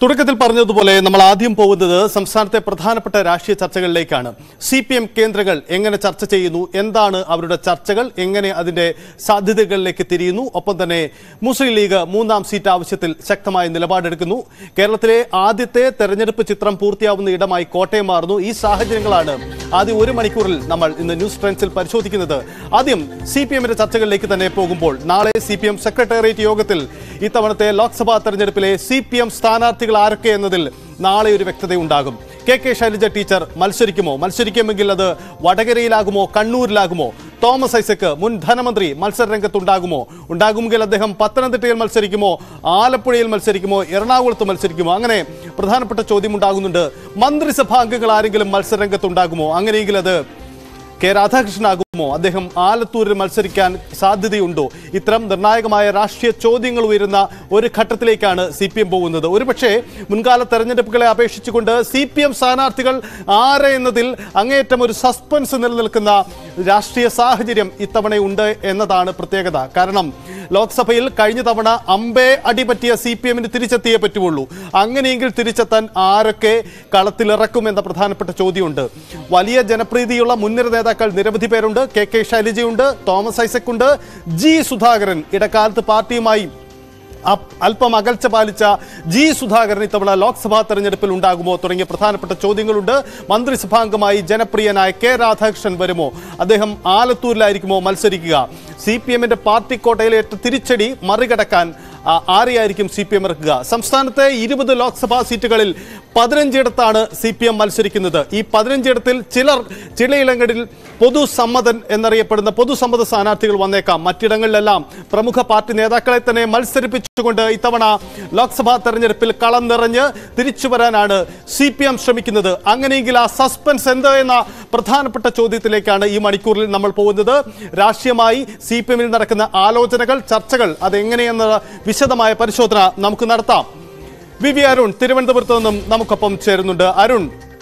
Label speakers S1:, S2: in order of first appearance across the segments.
S1: തുടക്കത്തിൽ പറഞ്ഞതുപോലെ നമ്മൾ ആദ്യം പോകുന്നത് സംസ്ഥാനത്തെ പ്രധാനപ്പെട്ട രാഷ്ട്രീയ ചർച്ചകളിലേക്കാണ് സി പി എം കേന്ദ്രങ്ങൾ എങ്ങനെ ചർച്ച ചെയ്യുന്നു എന്താണ് അവരുടെ ചർച്ചകൾ എങ്ങനെ അതിന്റെ സാധ്യതകളിലേക്ക് തിരിയുന്നു ഒപ്പം തന്നെ മുസ്ലിം ലീഗ് മൂന്നാം സീറ്റ് ആവശ്യത്തിൽ ശക്തമായ നിലപാടെടുക്കുന്നു കേരളത്തിലെ ആദ്യത്തെ തെരഞ്ഞെടുപ്പ് ചിത്രം പൂർത്തിയാവുന്ന ഇടമായി കോട്ടയം മാറുന്നു ഈ സാഹചര്യങ്ങളാണ് ആദ്യ ഒരു മണിക്കൂറിൽ നമ്മൾ ഇന്ന് ന്യൂസ് ട്രെൻഡ്സിൽ പരിശോധിക്കുന്നത് ആദ്യം സി പി എമ്മിന്റെ ചർച്ചകളിലേക്ക് തന്നെ പോകുമ്പോൾ നാളെ സി പി എം സെക്രട്ടേറിയറ്റ് യോഗത്തിൽ ഇത്തവണത്തെ ലോക്സഭാ തെരഞ്ഞെടുപ്പിലെ സി പി എം സ്ഥാനാർത്ഥികൾ ആരൊക്കെ എന്നതിൽ നാളെ ഒരു വ്യക്തതയുണ്ടാകും കെ കെ ശൈലജ ടീച്ചർ മത്സരിക്കുമോ മത്സരിക്കുമെങ്കിൽ അത് വടകരയിലാകുമോ കണ്ണൂരിലാകുമോ തോമസ് ഐസക്ക് മുൻ ധനമന്ത്രി മത്സര രംഗത്തുണ്ടാകുമോ ഉണ്ടാകുമെങ്കിൽ അദ്ദേഹം പത്തനംതിട്ടയിൽ മത്സരിക്കുമോ ആലപ്പുഴയിൽ മത്സരിക്കുമോ എറണാകുളത്ത് മത്സരിക്കുമോ അങ്ങനെ പ്രധാനപ്പെട്ട ചോദ്യം ഉണ്ടാകുന്നുണ്ട് മന്ത്രിസഭാ അംഗങ്ങൾ ആരെങ്കിലും മത്സര രംഗത്തുണ്ടാകുമോ അങ്ങനെയെങ്കിൽ അത് കെ രാധാകൃഷ്ണനാകുമോ അദ്ദേഹം ആലത്തൂരിൽ മത്സരിക്കാൻ സാധ്യതയുണ്ടോ ഇത്തരം നിർണായകമായ രാഷ്ട്രീയ ചോദ്യങ്ങൾ ഉയരുന്ന ഒരു ഘട്ടത്തിലേക്കാണ് സി പി എം പോകുന്നത് ഒരുപക്ഷെ മുൻകാല തെരഞ്ഞെടുപ്പുകളെ അപേക്ഷിച്ചുകൊണ്ട് സി പി എം സ്ഥാനാർത്ഥികൾ ആര് എന്നതിൽ അങ്ങേയറ്റം ഒരു സസ്പെൻസ് നിലനിൽക്കുന്ന രാഷ്ട്രീയ സാഹചര്യം ഇത്തവണയുണ്ട് എന്നതാണ് പ്രത്യേകത കാരണം ലോക്സഭയിൽ കഴിഞ്ഞ തവണ അമ്പേ അടിപറ്റിയ സി പി എമ്മിന് തിരിച്ചെത്തിയേ പറ്റുള്ളൂ അങ്ങനെയെങ്കിൽ തിരിച്ചെത്താൻ ആരൊക്കെ കളത്തിലിറക്കും എന്ന പ്രധാനപ്പെട്ട ചോദ്യമുണ്ട് വലിയ ജനപ്രീതിയുള്ള മുൻനിര നേതാക്കൾ നിരവധി പേരുണ്ട് കെ കെ ശൈലജയുണ്ട് തോമസ് ഐസക് ഉണ്ട് ജി സുധാകരൻ ഇടക്കാലത്ത് പാർട്ടിയുമായി അപ്- അല്പം അകൽച്ച പാലിച്ച ജി സുധാകരൻ ഇത്തവണ ലോക്സഭാ തെരഞ്ഞെടുപ്പിൽ ഉണ്ടാകുമോ തുടങ്ങിയ പ്രധാനപ്പെട്ട ചോദ്യങ്ങളുണ്ട് മന്ത്രിസഭാംഗമായി ജനപ്രിയനായ കെ രാധാകൃഷ്ണൻ വരുമോ അദ്ദേഹം ആലത്തൂരിലായിരിക്കുമോ മത്സരിക്കുക സി പി എമ്മിന്റെ പാർട്ടി കോട്ടയിലേറ്റ തിരിച്ചടി മറികടക്കാൻ ആ, ആരെയായിരിക്കും സി പി എം ഇറക്കുക സംസ്ഥാനത്തെ ഇരുപത് ലോക്സഭാ സീറ്റുകളിൽ പതിനഞ്ചിടത്താണ് സി പി എം മത്സരിക്കുന്നത് ഈ പതിനഞ്ചിടത്തിൽ ചിലർ ചിലയിടങ്ങളിൽ പൊതുസമ്മതൻ എന്നറിയപ്പെടുന്ന പൊതുസമ്മത സ്ഥാനാർത്ഥികൾ വന്നേക്കാം മറ്റിടങ്ങളിലെല്ലാം പ്രമുഖ പാർട്ടി നേതാക്കളെ തന്നെ മത്സരിപ്പിച്ചുകൊണ്ട് ഇത്തവണ ലോക്സഭാ തെരഞ്ഞെടുപ്പിൽ കളം നിറഞ്ഞ് തിരിച്ചു വരാനാണ് സി പി എം ശ്രമിക്കുന്നത് അങ്ങനെയെങ്കിൽ ആ സസ്പെൻസ് എന്ത് എന്ന പ്രധാനപ്പെട്ട ചോദ്യത്തിലേക്കാണ് ഈ മണിക്കൂറിൽ നമ്മൾ പോകുന്നത് രാഷ്ട്രീയമായി സി പി എമ്മിൽ നടക്കുന്ന ആലോചനകൾ ചർച്ചകൾ അതെങ്ങനെയെന്ന വിശദമായ പരിശോധന നമുക്ക് നടത്താം വി വി അരുൺ തിരുവനന്തപുരത്ത് നിന്നും നമുക്കൊപ്പം ചേരുന്നുണ്ട് അരുൺ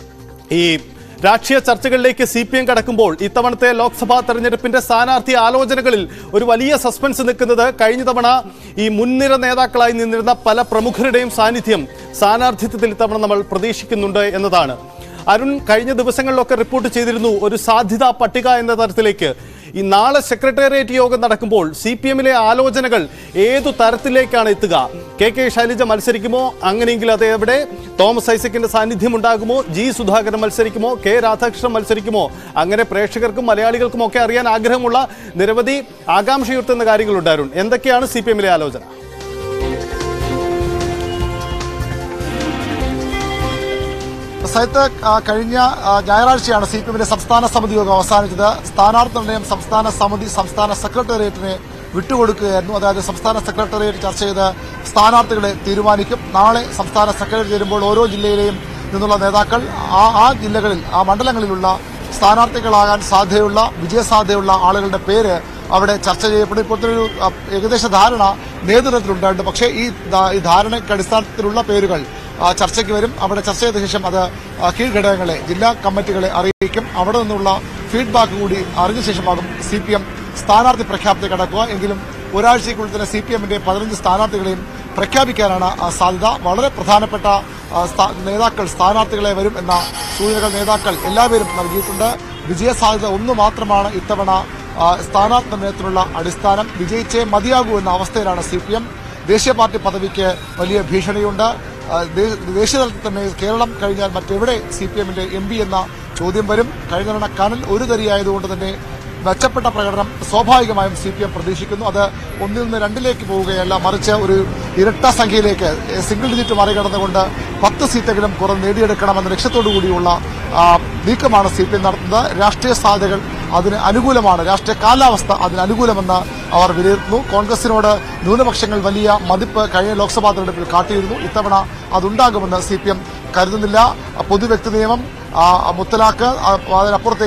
S1: ഈ രാഷ്ട്രീയ ചർച്ചകളിലേക്ക് സി പി എം കടക്കുമ്പോൾ ഇത്തവണത്തെ ലോക്സഭാ തെരഞ്ഞെടുപ്പിന്റെ സ്ഥാനാർത്ഥി ആലോചനകളിൽ ഒരു വലിയ സസ്പെൻസ് നിൽക്കുന്നത് കഴിഞ്ഞ തവണ ഈ മുൻനിര നേതാക്കളായി നിന്നിരുന്ന പല പ്രമുഖരുടെയും സാന്നിധ്യം സ്ഥാനാർത്ഥിത്വത്തിൽ ഇത്തവണ നമ്മൾ പ്രതീക്ഷിക്കുന്നുണ്ട് എന്നതാണ് അരുൺ കഴിഞ്ഞ ദിവസങ്ങളിലൊക്കെ റിപ്പോർട്ട് ചെയ്തിരുന്നു ഒരു സാധ്യതാ പട്ടിക എന്ന തരത്തിലേക്ക് ഈ നാളെ സെക്രട്ടേറിയറ്റ് യോഗം നടക്കുമ്പോൾ സി പി എമ്മിലെ ആലോചനകൾ ഏതു തരത്തിലേക്കാണ് എത്തുക കെ കെ ശൈലജ മത്സരിക്കുമോ അങ്ങനെയെങ്കിൽ അത് എവിടെ തോമസ് ഐസക്കിന്റെ സാന്നിധ്യം ഉണ്ടാകുമോ ജി സുധാകരൻ മത്സരിക്കുമോ കെ രാധാകൃഷ്ണൻ മത്സരിക്കുമോ അങ്ങനെ പ്രേക്ഷകർക്കും മലയാളികൾക്കും ഒക്കെ അറിയാൻ ആഗ്രഹമുള്ള നിരവധി ആകാംക്ഷയുയർത്തുന്ന കാര്യങ്ങളുണ്ടായിരുന്നു എന്തൊക്കെയാണ് സി പി എമ്മിലെ ആലോചന
S2: സൈത്ത് ആ, കഴിഞ്ഞ ആ, ഞായറാഴ്ചയാണ് സി പി എമ്മിന്റെ സംസ്ഥാന സമിതി യോഗം അവസാനിച്ചത് സ്ഥാനാർത്ഥി നിർണയം സംസ്ഥാന സമിതി സംസ്ഥാന സെക്രട്ടേറിയറ്റിന് വിട്ടുകൊടുക്കുകയായിരുന്നു അതായത് സംസ്ഥാന സെക്രട്ടേറിയറ്റ് ചർച്ച ചെയ്ത് സ്ഥാനാർത്ഥികളെ തീരുമാനിക്കും നാളെ സംസ്ഥാന സെക്രട്ടേറിയറ്റ് ചേരുമ്പോൾ ഓരോ ജില്ലയിലെയും നിന്നുള്ള നേതാക്കൾ ആ ആ ജില്ലകളിൽ ആ മണ്ഡലങ്ങളിലുള്ള സ്ഥാനാർത്ഥികളാകാൻ സാധ്യതയുള്ള വിജയസാധ്യതയുള്ള ആളുകളുടെ പേര് അവിടെ ചർച്ച ചെയ്യപ്പെടും ഇപ്പോഴത്തെ ഒരു ആ, ഏകദേശ ധാരണ നേതൃത്വത്തിലുണ്ടായിട്ടുണ്ട് പക്ഷേ ഈ ധാ- ഈ ധാരണയ്ക്ക് അടിസ്ഥാനത്തിലുള്ള പേരുകൾ ആ, ചർച്ചയ്ക്ക് വരും അവിടെ ചർച്ച ചെയ്ത ശേഷം അത് ആ, കീഴ്ഘടകങ്ങളെ ജില്ലാ കമ്മിറ്റികളെ അറിയിക്കും അവിടെ നിന്നുള്ള ഫീഡ്ബാക്ക് കൂടി അറിഞ്ഞ ശേഷമാകും സി പി എം സ്ഥാനാർത്ഥി പ്രഖ്യാപനത്തിൽ കടക്കുക എങ്കിലും ഒരാഴ്ചയ്ക്കുള്ളിൽ തന്നെ സി പി എമ്മിന്റെ പതിനഞ്ച് സ്ഥാനാർത്ഥികളെയും പ്രഖ്യാപിക്കാനാണ് ആ, സാധ്യത വളരെ പ്രധാനപ്പെട്ട ആ, സ്ഥാ- നേതാക്കൾ സ്ഥാനാർത്ഥികളെ വരും എന്ന സൂചനകൾ നേതാക്കൾ എല്ലാവരും നൽകിയിട്ടുണ്ട് വിജയസാധ്യത ഒന്ന് മാത്രമാണ് ഇത്തവണ ആ, സ്ഥാനാർത്ഥി നിർണയത്തിനുള്ള അടിസ്ഥാനം വിജയിച്ചേ മതിയാകൂ എന്ന അവസ്ഥയിലാണ് സി പി എം ദേശീയ പാർട്ടി പദവിക്ക് വലിയ ഭീഷണിയുണ്ട് ആ, ദേ- ദേശീയ തലത്തിൽ തന്നെ കേരളം കഴിഞ്ഞാൽ മറ്റെവിടെ സി പി എമ്മിന്റെ എം പി എന്ന ചോദ്യം വരും കഴിഞ്ഞ തവണ കനൽ ഒരു തരിയായതുകൊണ്ട് തന്നെ മെച്ചപ്പെട്ട പ്രകടനം സ്വാഭാവികമായും സി പി എം പ്രതീക്ഷിക്കുന്നു അത് ഒന്നിൽ നിന്ന് രണ്ടിലേക്ക് പോവുകയല്ല മറിച്ച് ഒരു ഇരട്ട സംഖ്യയിലേക്ക് എ, സിംഗിൾ ഡിജിറ്റ് മറികടന്നുകൊണ്ട് പത്ത് സീറ്റെങ്കിലും കുറവ് നേടിയെടുക്കണമെന്ന ലക്ഷ്യത്തോടു കൂടിയുള്ള ആ, നീക്കമാണ് സി പി എം നടത്തുന്നത് രാഷ്ട്രീയ സാധ്യതകൾ അതിന് അനുകൂലമാണ് രാഷ്ട്രീയ കാലാവസ്ഥ അതിന് അനുകൂലമെന്ന് അവർ വിലയിരുത്തുന്നു കോൺഗ്രസിനോട് ന്യൂനപക്ഷങ്ങൾ വലിയ മതിപ്പ് കഴിഞ്ഞ ലോക്സഭാ തെരഞ്ഞെടുപ്പിൽ കാട്ടിയിരുന്നു ഇത്തവണ അതുണ്ടാകുമെന്ന് സി പി എം കരുതുന്നില്ല പൊതുവ്യക്തി നിയമം ആ, മുത്തലാഖ് ആ, അതിനപ്പുറത്തേക്ക്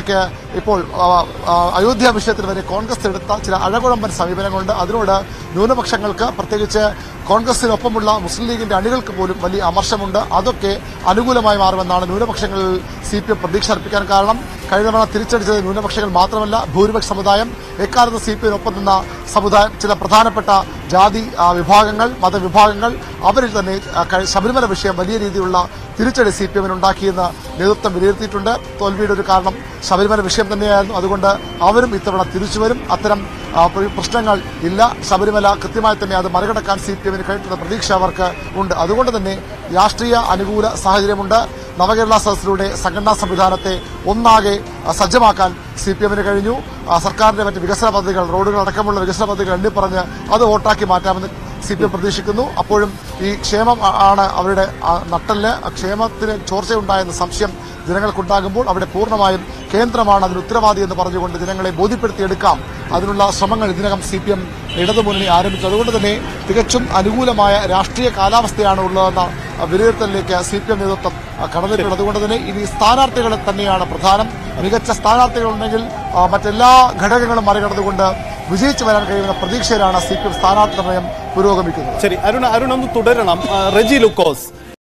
S2: ഇപ്പോൾ ആ, ആ, അയോധ്യ വിഷയത്തിൽ വരെ കോൺഗ്രസ് എടുത്ത ചില അഴകുഴമ്പൻ സമീപനങ്ങളുണ്ട് അതിനോട് ന്യൂനപക്ഷങ്ങൾക്ക് പ്രത്യേകിച്ച് കോൺഗ്രസിനൊപ്പമുള്ള മുസ്ലിം ലീഗിന്റെ അണികൾക്ക് പോലും വലിയ അമർശമുണ്ട് അതൊക്കെ അനുകൂലമായി മാറുമെന്നാണ് ന്യൂനപക്ഷങ്ങളിൽ സി പി എം പ്രതീക്ഷ അർപ്പിക്കാൻ കാരണം കഴിഞ്ഞ തവണ തിരിച്ചടിച്ചത് ന്യൂനപക്ഷങ്ങൾ മാത്രമല്ല ഭൂരിപക്ഷ സമുദായം എക്കാലത്ത് സി പി എമ്മിനൊപ്പം നിന്ന സമുദായം ചില പ്രധാനപ്പെട്ട ജാതി ആ, വിഭാഗങ്ങൾ മതവിഭാഗങ്ങൾ അവരിൽ തന്നെ ആ, കഴി- ശബരിമല വിഷയം വലിയ രീതിയിലുള്ള തിരിച്ചടി സി പി എമ്മിന് ഉണ്ടാക്കിയെന്ന് നേതൃത്വം വിലയിരുത്തിയിട്ടുണ്ട് തോൽവിയുടെ ഒരു കാരണം ശബരിമല വിഷയം തന്നെയായിരുന്നു അതുകൊണ്ട് അവരും ഇത്തവണ തിരിച്ചു വരും അത്തരം ആ, പ്ര- പ്രശ്നങ്ങൾ ഇല്ല ശബരിമല കൃത്യമായി തന്നെ അത് മറികടക്കാൻ സി പി എമ്മിന് കഴിഞ്ഞിട്ടുള്ള പ്രതീക്ഷ അവർക്ക് ഉണ്ട് അതുകൊണ്ട് തന്നെ രാഷ്ട്രീയ അനുകൂല സാഹചര്യമുണ്ട് നവകേരള സദസ്സിലൂടെ സംഘടനാ സംവിധാനത്തെ ഒന്നാകെ ആ, സജ്ജമാക്കാൻ സി പി എമ്മിന് കഴിഞ്ഞു ആ, സർക്കാരിന്റെ മറ്റ് വികസന പദ്ധതികൾ റോഡുകൾ അടക്കമുള്ള വികസന പദ്ധതികൾ എണ്ണിപ്പറഞ്ഞ് അത് വോട്ടാക്കി മാറ്റാമെന്ന് സി പി എം പ്രതീക്ഷിക്കുന്നു അപ്പോഴും ഈ ക്ഷേമം ആ- ആണ് അവരുടെ ആ, നട്ടെല്ല് ആ ക്ഷേമത്തിന് ചോർച്ചയുണ്ടായെന്ന സംശയം ജനങ്ങൾക്കുണ്ടാകുമ്പോൾ അവിടെ പൂർണ്ണമായും കേന്ദ്രമാണ് അതിന് ഉത്തരവാദി എന്ന് പറഞ്ഞുകൊണ്ട് ജനങ്ങളെ ബോധ്യപ്പെടുത്തിയെടുക്കാം അതിനുള്ള ശ്രമങ്ങൾ ഇതിനകം സി പി എം ഇടതുമുന്നണി ആരംഭിച്ചു അതുകൊണ്ട് തന്നെ തികച്ചും അനുകൂലമായ രാഷ്ട്രീയ കാലാവസ്ഥയാണ് ഉള്ളതെന്ന ആ, വിലയിരുത്തലിലേക്ക് സി പി എം നേതൃത്വം ആ, കടന്നിട്ടുള്ളത് അതുകൊണ്ട് തന്നെ ഇനി സ്ഥാനാർത്ഥികൾ തന്നെയാണ് പ്രധാനം മികച്ച സ്ഥാനാർത്ഥികളുണ്ടെങ്കിൽ ആ, മറ്റെല്ലാ ഘടകങ്ങളും മറികടന്നുകൊണ്ട് വിജയിച്ചു വരാൻ കഴിയുന്ന പ്രതീക്ഷയിലാണ് സി പി എം സ്ഥാനാർത്ഥി നിർണയം പുരോഗമിക്കുന്നത്
S1: ശരി അരുൺ അരുൺ ഒന്ന് തുടരണം ആ, റെജി ലുക്കോസ്